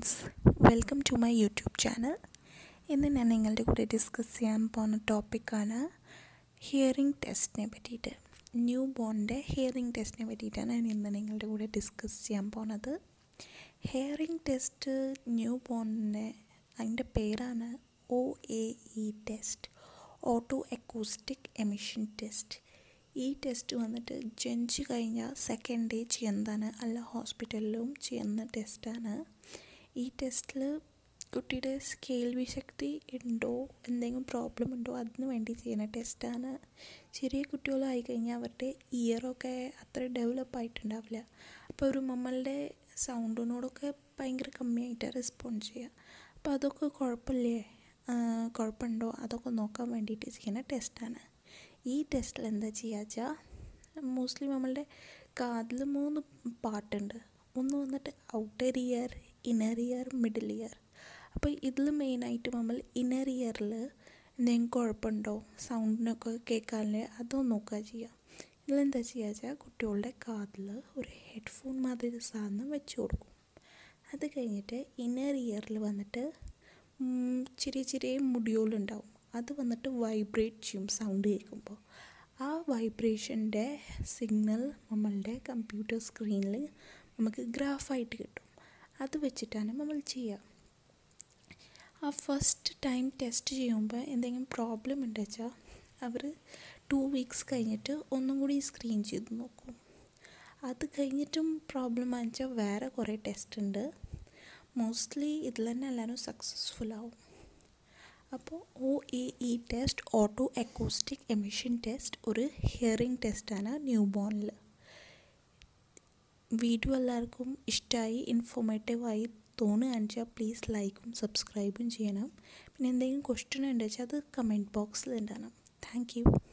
friends welcome to my YouTube channel ഇന്ന് ഞാൻ നിങ്ങളുടെ കൂടെ ഡിസ്കസ് ചെയ്യാൻ പോകുന്ന ടോപ്പിക്കാണ് ഹിയറിംഗ് ടെസ്റ്റിനെ പറ്റിയിട്ട് ന്യൂ ബോണിൻ്റെ ഹിയറിംഗ് ടെസ്റ്റിനെ പറ്റിയിട്ടാണ് ഞാൻ ഇന്ന് നിങ്ങളുടെ കൂടെ ഡിസ്കസ് ചെയ്യാൻ പോകുന്നത് ഹിയറിംഗ് ടെസ്റ്റ് ന്യൂ ബോണിൻ്റെ അതിൻ്റെ പേരാണ് O A E test auto acoustic emission test ഈ ടെസ്റ്റ് വന്നിട്ട് ജനിച്ച് കഴിഞ്ഞാൽ സെക്കൻഡ് ഡേ ചെയ്യുന്നതാണ് അല്ല ഹോസ്പിറ്റലിലും ചെയ്യുന്ന ടെസ്റ്റാണ് ഈ ടെസ്റ്റിൽ കുട്ടിയുടെ കേൾവി ശക്തി ഉണ്ടോ എന്തെങ്കിലും പ്രോബ്ലം ഉണ്ടോ അതിന് വേണ്ടി ചെയ്യുന്ന ടെസ്റ്റാണ് ചെറിയ കുട്ടികളായി കഴിഞ്ഞാൽ അവരുടെ ഇയറൊക്കെ അത്ര ഡെവലപ്പ് ആയിട്ടുണ്ടാവില്ല അപ്പോൾ ഒരു നമ്മളുടെ സൗണ്ടിനോടൊക്കെ ഭയങ്കര കമ്മിയായിട്ട് റെസ്പോണ്ട് ചെയ്യുക അപ്പോൾ അതൊക്കെ കുഴപ്പമില്ലേ കുഴപ്പമുണ്ടോ അതൊക്കെ നോക്കാൻ വേണ്ടിയിട്ട് ചെയ്യുന്ന ടെസ്റ്റാണ് ഈ ടെസ്റ്റിൽ എന്താ ചെയ്യുക വെച്ചാൽ മോസ്റ്റ്ലി നമ്മളുടെ കാതിൽ മൂന്ന് പാട്ടുണ്ട് ഒന്ന് വന്നിട്ട് outer ear inner ear middle ear അപ്പോൾ ഇതിൽ മെയിനായിട്ട് നമ്മൾ ഇന്നർ ഇയറിൽ എന്തെങ്കിലും കുഴപ്പമുണ്ടോ സൗണ്ടിനൊക്കെ കേൾക്കാനില്ലേ അതൊന്നും നോക്കുക ചെയ്യുക ഇതിലെന്താ ചെയ്യുക വെച്ചാൽ കുട്ടികളുടെ കാതിൽ ഒരു ഹെഡ്ഫോൺ മാതിരി സാധനം വെച്ച് കൊടുക്കും അത് കഴിഞ്ഞിട്ട് ഇന്നർ ഇയറിൽ വന്നിട്ട് ചെറിയ ചെറിയ മുടിയോളുണ്ടാവും അത് വന്നിട്ട് വൈബ്രേറ്റ് ചെയ്യും സൗണ്ട് കേൾക്കുമ്പോൾ ആ വൈബ്രേഷൻ്റെ സിഗ്നൽ നമ്മളുടെ കമ്പ്യൂട്ടർ സ്ക്രീനിൽ നമുക്ക് ഗ്രാഫായിട്ട് കിട്ടും അത് വെച്ചിട്ടാണ് നമ്മൾ ചെയ്യുക ആ ഫസ്റ്റ് ടൈം ടെസ്റ്റ് ചെയ്യുമ്പോൾ എന്തെങ്കിലും പ്രോബ്ലം ഉണ്ട് വെച്ചാൽ അവർ ടു വീക്സ് കഴിഞ്ഞിട്ട് ഒന്നും കൂടി സ്ക്രീൻ ചെയ്ത് നോക്കും അത് കഴിഞ്ഞിട്ടും പ്രോബ്ലം വെച്ചാൽ വേറെ കുറേ ടെസ്റ്റ് ഉണ്ട് മോസ്റ്റ്ലി ഇതിൽ തന്നെ എല്ലാവരും സക്സസ്ഫുൾ ആവും അപ്പോൾ O A E test auto acoustic emission test ഒരു ഹിയറിംഗ് ടെസ്റ്റാണ് ന്യൂ ബോണിൽ വീഡിയോ എല്ലാവർക്കും ഇഷ്ടമായി ഇൻഫോർമേറ്റീവായി തോന്നുകയാണെന്ന് വെച്ചാൽ പ്ലീസ് ലൈക്കും സബ്സ്ക്രൈബും ചെയ്യണം പിന്നെ എന്തെങ്കിലും ക്വസ്റ്റ്യൻ ഉണ്ട് വെച്ചാൽ അത് കമൻറ്റ് ബോക്സിൽ ഇടണം താങ്ക് യു